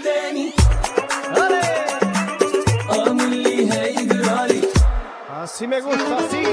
تاني اه من اللي هيجرالي Así me gusta, así.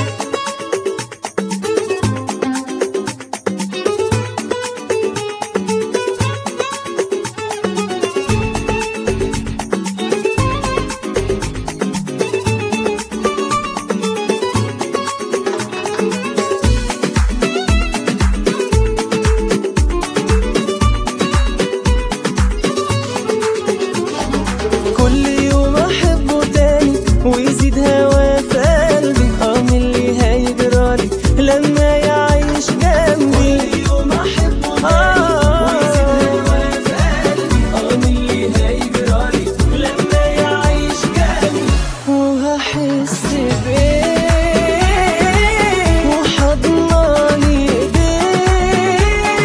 كل يوم احبه تاني ويزيد هوا في قلبي اه من اللي هيجرالي لما يعيش جنبي كل يوم احبه تاني ويزيد هوا في قلبي اه من اللي هيجرالي لما يعيش جنبي وهحس بايه وحضناني ايديه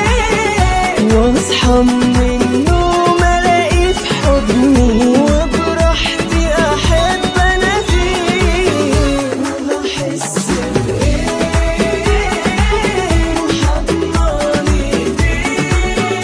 واصحى من النوم الاقي في حضني وبراحتي احب انا فيه وبحس بايه وحضناني ايديه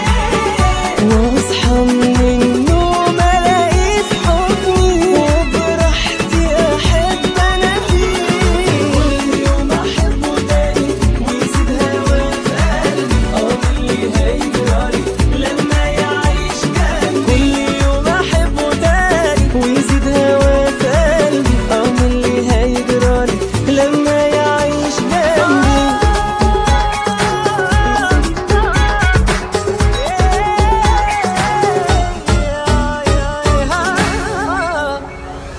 واصحى من النوم الاقي في حضني وبراحتي احب انا فيه كل يوم احبه تاني ويزيد هوا في قلبي اه اللي هيجرالي لما يعيش جنبي كل يوم احبه تاني ويزيد هوا في قلبي اه اللي هيجرالي لما يعيش جنبي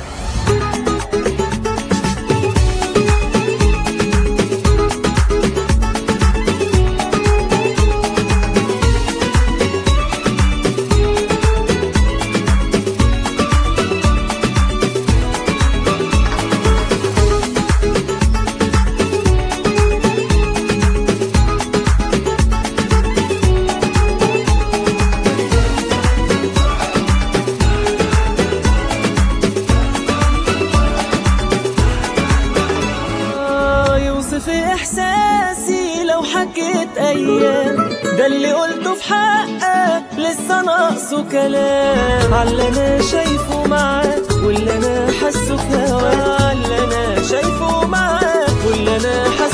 آه، يوصف احساسي لو حكيت ايام ده اللي قلته في حقك لسه ناقصه كلام على انا شايفه معاك واللي انا حاسه في هواك على انا شايفه معاك واللي انا حاسه